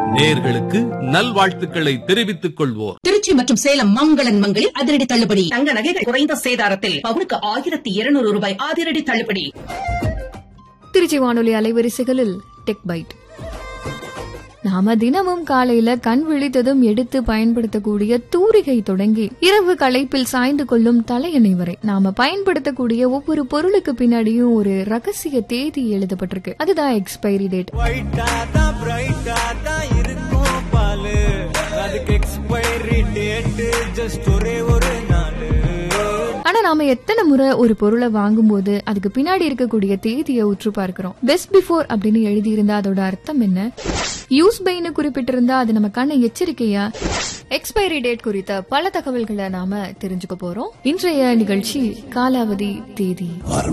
நேர்களுக்கு நல்வாழ்த்துக்களை தெரிவித்துக் கொள்வோர் திருச்சி மற்றும் சேலம் மங்களன் மங்களில் அதிரடி தள்ளுபடி தங்க நகைகள் குறைந்த சேதாரத்தில் பவுனுக்கு ஆயிரத்தி இருநூறு ரூபாய் அதிரடி தள்ளுபடி திருச்சி வானொலி அலைவரிசைகளில் டெக் பைட் நாம தினமும் காலையில கண் விழித்ததும் எடுத்து பயன்படுத்தக்கூடிய தூரிகை தொடங்கி இரவு களைப்பில் சாய்ந்து கொள்ளும் தலையணை வரை நாம பயன்படுத்தக்கூடிய ஒவ்வொரு பொருளுக்கு பின்னாடியும் ஒரு ரகசிய தேதி எழுதப்பட்டிருக்கு அதுதான் எக்ஸ்பைரி டேட் ஒயிட்டா தான் பிரைட்டா தான் இருக்கும் பாலு அதுக்கு எக்ஸ்பைரி டேட் ஜஸ்ட் ஒரே ஒரு நாள் ஆனா நாம எத்தனை முறை ஒரு பொருளை வாங்கும்போது அதுக்கு பின்னாடி இருக்கக்கூடிய தேதியை உற்று பார்க்கிறோம் பெஸ்ட் பிஃபோர் அப்படின்னு எழுதியிருந்தா அதோட அர்த்தம் என்ன யூஸ் பைன்னு குறிப்பிட்டிருந்தா அது நமக்கான எச்சரிக்கையா எக்ஸ்பைரி டேட் குறித்த பல தகவல்களை நாம தெரிஞ்சுக்க போறோம் இன்றைய நிகழ்ச்சி காலாவதி தேதி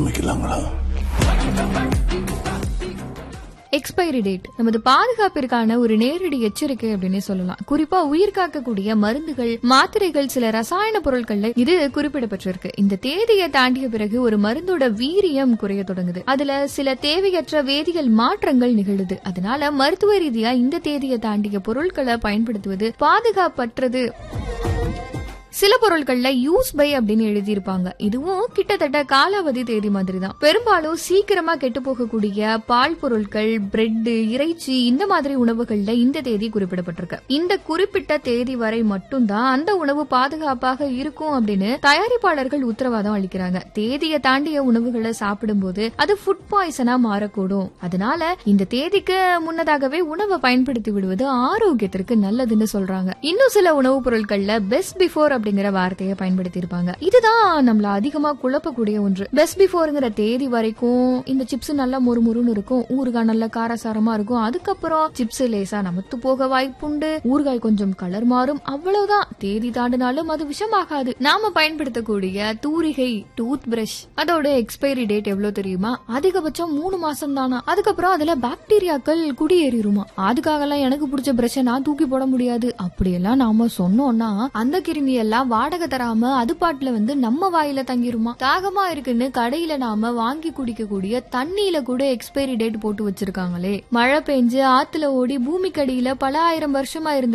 எக்ஸ்பைரி டேட் நமது பாதுகாப்பிற்கான ஒரு நேரடி எச்சரிக்கை அப்படின்னு சொல்லலாம் குறிப்பா உயிர் காக்கக்கூடிய மருந்துகள் மாத்திரைகள் சில ரசாயன பொருட்கள்ல இது குறிப்பிடப்பட்டிருக்கு இந்த தேதியை தாண்டிய பிறகு ஒரு மருந்தோட வீரியம் குறைய தொடங்குது அதுல சில தேவையற்ற வேதியியல் மாற்றங்கள் நிகழுது அதனால மருத்துவ ரீதியா இந்த தேதியை தாண்டிய பொருட்களை பயன்படுத்துவது பாதுகாப்பற்றது சில பொருட்கள்ல யூஸ் பை அப்படின்னு எழுதியிருப்பாங்க இதுவும் கிட்டத்தட்ட காலாவதி தேதி மாதிரி தான் பெரும்பாலும் சீக்கிரமா கெட்டு போகக்கூடிய பால் பொருட்கள் பிரெட் இறைச்சி இந்த மாதிரி உணவுகள்ல இந்த தேதி குறிப்பிடப்பட்டிருக்கு இந்த குறிப்பிட்ட தேதி வரை மட்டும்தான் அந்த உணவு பாதுகாப்பாக இருக்கும் அப்படின்னு தயாரிப்பாளர்கள் உத்தரவாதம் அளிக்கிறாங்க தேதியை தாண்டிய உணவுகளை சாப்பிடும்போது அது ஃபுட் பாய்சனா மாறக்கூடும் அதனால இந்த தேதிக்கு முன்னதாகவே உணவை பயன்படுத்தி விடுவது ஆரோக்கியத்திற்கு நல்லதுன்னு சொல்றாங்க இன்னும் சில உணவுப் பொருட்கள்ல பெஸ்ட் பிஃபோர் அப்படிங்கிற வார்த்தையை பயன்படுத்தி இருப்பாங்க இதுதான் நம்மள அதிகமா குழப்பக்கூடிய ஒன்று பெஸ்ட் பிஃபோர்ங்கிற தேதி வரைக்கும் இந்த சிப்ஸ் நல்லா மொறுமொறுன்னு இருக்கும் ஊறுகாய் நல்ல காரசாரமா இருக்கும் அதுக்கப்புறம் சிப்ஸ் லேசா நமத்து போக வாய்ப்புண்டு ஊறுகாய் கொஞ்சம் கலர் மாறும் அவ்வளவுதான் தேதி தாண்டினாலும் அது விஷமாகாது நாம பயன்படுத்தக்கூடிய தூரிகை டூத் பிரஷ் அதோட எக்ஸ்பைரி டேட் எவ்வளவு தெரியுமா அதிகபட்சம் மூணு மாசம் தானா அதுக்கப்புறம் அதுல பாக்டீரியாக்கள் குடியேறிடுமா அதுக்காகலாம் எனக்கு பிடிச்ச பிரஷை நான் தூக்கி போட முடியாது அப்படியெல்லாம் நாம சொன்னோம்னா அந்த கிருமி எல்லாம் வாடகை தராம அது பாட்டுல வந்து நம்ம வாயில தங்கிருமா தாகமா இருக்குன்னு கடையில நாம வாங்கி குடிக்கக்கூடிய தண்ணியில கூட எக்ஸ்பைரி டேட் போட்டு வச்சிருக்காங்களே மழை பெஞ்சு ஆத்துல ஓடி பூமிக்கடியில பல ஆயிரம் வருஷமா இருந்த